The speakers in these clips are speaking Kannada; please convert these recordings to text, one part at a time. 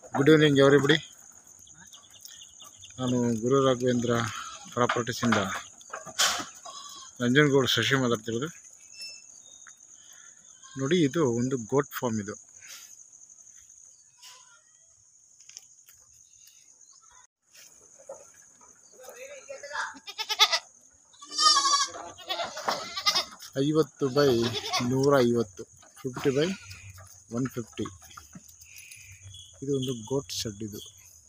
ಗುಡ್ ಈವ್ನಿಂಗ್ ಎವ್ರಿಬಡಿ ನಾನು ಗುರು ರಾಘವೇಂದ್ರ ಪ್ರಾಪರ್ಟೀಸಿಂದ ನಂಜನಗೂಡು ಶಶಿ ಮಾತಾಡ್ತಿರೋದು ನೋಡಿ ಇದು ಒಂದು ಗೋಟ್ ಫಾರ್ಮ್ ಇದು ಐವತ್ತು ಬೈ ನೂರ ಐವತ್ತು ಫಿಫ್ಟಿ ಬೈ ಒನ್ ಫಿಫ್ಟಿ ಇದು ಒಂದು ಗೋಟ್ ಶೆಡ್ ಇದು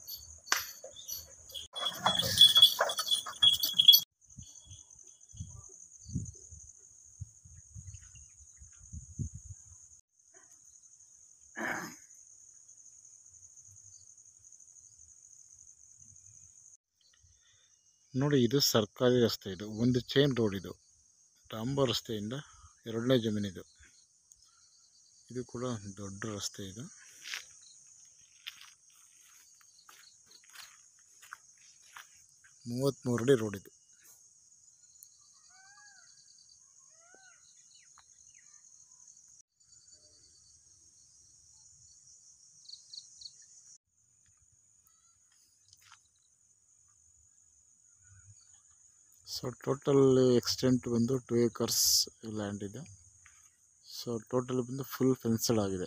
ನೋಡಿ ಇದು ಸರ್ಕಾರಿ ರಸ್ತೆ ಇದು ಒಂದು ಚೈನ್ ರೋಡ್ ಇದು ಡಾಂಬರ್ ರಸ್ತೆಯಿಂದ ಎರಡನೇ ಜಮೀನಿದು ಇದು ಕೂಡ ದೊಡ್ಡ ರಸ್ತೆ ಇದು ಮೂವತ್ತ್ಮೂರು ಅಡಿ ರೋಡ್ ಇದು ಸೊ ಟೋಟಲ್ ಎಕ್ಸ್ಟೆಂಟ್ ಬಂದು ಟು ಏಕರ್ಸ್ ಲ್ಯಾಂಡ್ ಇದೆ ಸೊ ಟೋಟಲ್ ಬಂದು ಫುಲ್ ಫೆನ್ಸಡ್ ಆಗಿದೆ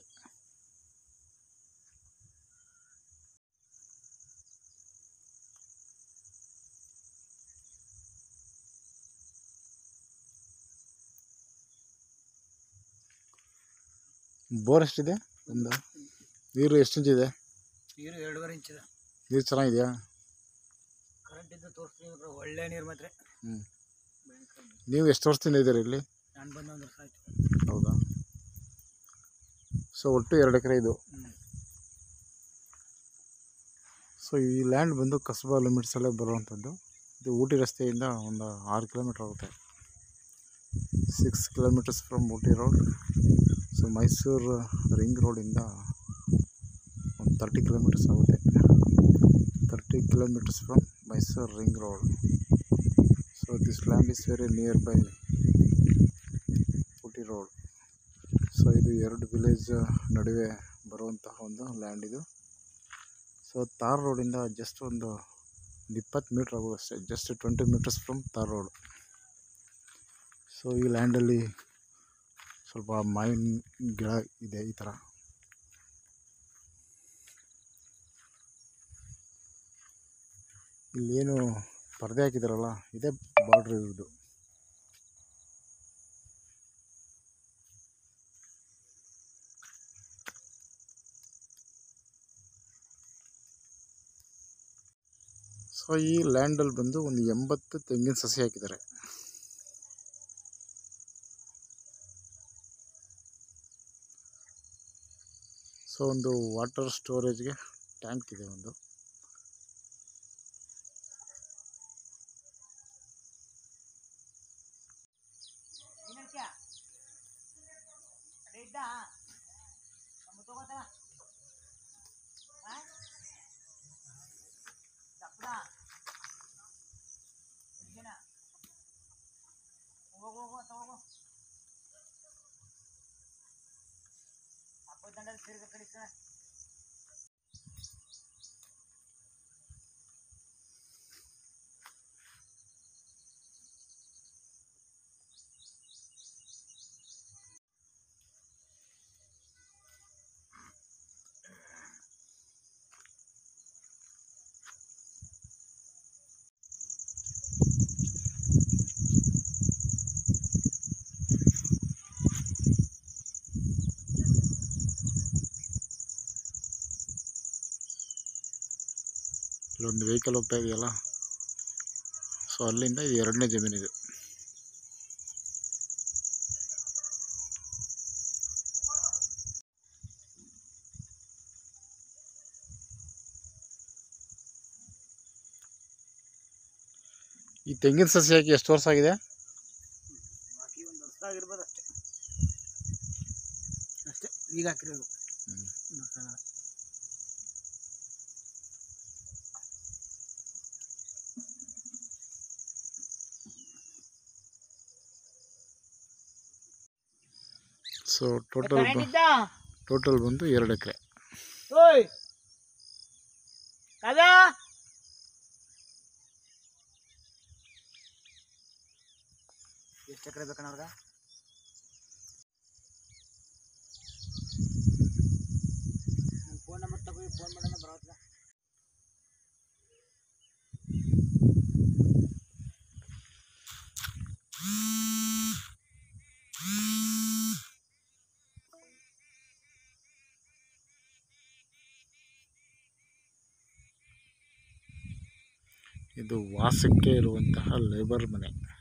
ಬೋರ್ ಎಷ್ಟಿದೆ ಒಂದು ನೀರು ಎಷ್ಟು ಇಂಚ್ ಇದೆ ನೀರು ಎರಡೂವರೆ ಇಂಚ್ ಇದೆ ನೀರು ಚೆನ್ನಾಗಿದೆಯಾ ಕರೆಂಟ್ ಇದ್ದು ತೋರಿಸ್ತೀವಿ ಇವ್ರು ಒಳ್ಳೆ ನೀರು ಮಾತ್ರ ಹ್ಞೂ ನೀವು ಎಷ್ಟು ವರ್ಷದಿಂದ ಇದ್ದೀರಿ ಇಲ್ಲಿ ನಾನು ಬಂದ ಒಂದು ವರ್ಷ ಆಯ್ತು ಹೌದಾ ಸೊ ಒಟ್ಟು ಎರಡು ಎಕರೆ ಇದು ಹ್ಞೂ ಸೊ ಈ ಲ್ಯಾಂಡ್ ಬಂದು ಕಸ್ಬಾ ಲಿಮಿಟ್ಸಲ್ಲೇ ಬರುವಂಥದ್ದು ಇದು ಊಟಿ ರಸ್ತೆಯಿಂದ ಒಂದು ಆರು ಕಿಲೋಮೀಟ್ರ್ ಆಗುತ್ತೆ six kilometres from Ooty road so Mysuru ring ರೋಡಿಂದ ಒಂದು ತರ್ಟಿ ಕಿಲೋಮೀಟರ್ಸ್ ಆಗುತ್ತೆ thirty kilometres from Mysuru ring road so this land is very near by Ooty road so ಇದು ಎರಡು ವಿಲೇಜ್ ನಡುವೆ ಬರುವಂತಹ ಒಂದು ಲ್ಯಾಂಡ್ ಇದು ಸೊ ತಾರ್ ರೋಡಿಂದ ಜಸ್ಟ್ ಒಂದು ಒಂದು ಇಪ್ಪತ್ತು ಮೀಟ್ರ್ ಆಗೋದು ಅಷ್ಟೇ just twenty metres from tar road so ಈ ಲ್ಯಾಂಡಲ್ಲಿ ಸ್ವಲ್ಪ ಮಾವಿನ ಗಿಡ ಇದೆ ಈ ಥರ ಇಲ್ಲೇನು ಪರದೆ ಹಾಕಿದಾರಲ್ಲ ಇದೇ ಬಾರ್ಡ್ರ್ ಇದು ಸೊ ಈ ಲ್ಯಾಂಡಲ್ಲಿ ಬಂದು ಒಂದು ಎಂಬತ್ತು ತೆಂಗಿನ ಸಸಿ ಹಾಕಿದ್ದಾರೆ ಸೊ ಒಂದು ವಾಟರ್ ಸ್ಟೋರೇಜ್ಗೆ ಟ್ಯಾಂಕ್ ಇದೆ ಒಂದು ಹೋಗು ಹೋಗು ಅಂತ ಹೋಗು ಹಬ್ಬದ ದಂಡದ ತಿರ್ಗ ಕಡಿಸ ಇಲ್ಲೊಂದು ವೆಹಿಕಲ್ ಹೋಗ್ತಾ ಇದೆಯಲ್ಲ ಸೊ ಅಲ್ಲಿಂದ ಇದು ಎರಡನೇ ಜಮೀನಿದು ಈ ತೆಂಗಿನ ಸಸಿ ಹಾಕಿ ಎಷ್ಟು ವರ್ಷ ಆಗಿದೆ ಬಾಕಿ ಒಂದು ವರ್ಷ ಆಗಿರ್ಬೋದು ಅಷ್ಟೇ ಅಷ್ಟೇ ಈಗ ಹಾಕಿರೋದು ಹ್ಮ್. ಒಂದು ವರ್ಷ ಆಗಲ್ಲ. ಸೊ ಟೋಟಲ್ ಟೋಟಲ್ ಬಂದು ಎರಡು ಎಕರೆ ಓಯ್ ರಾಜಾ ಎಷ್ಟು ಎಕರೆ ಬೇಕಣ್ಣ ಅವ್ರಿಗೆ ನನ್ನ ಫೋನ್ ನಂಬರ್ ತಗೋ ಫೋನ್ ಮಾಡೋಣ ಬರೋಲ್ಲ ಇದು ವಾಸಕ್ಕೆ ಇರುವಂತಹ ಲೇಬರ್ ಮನೆ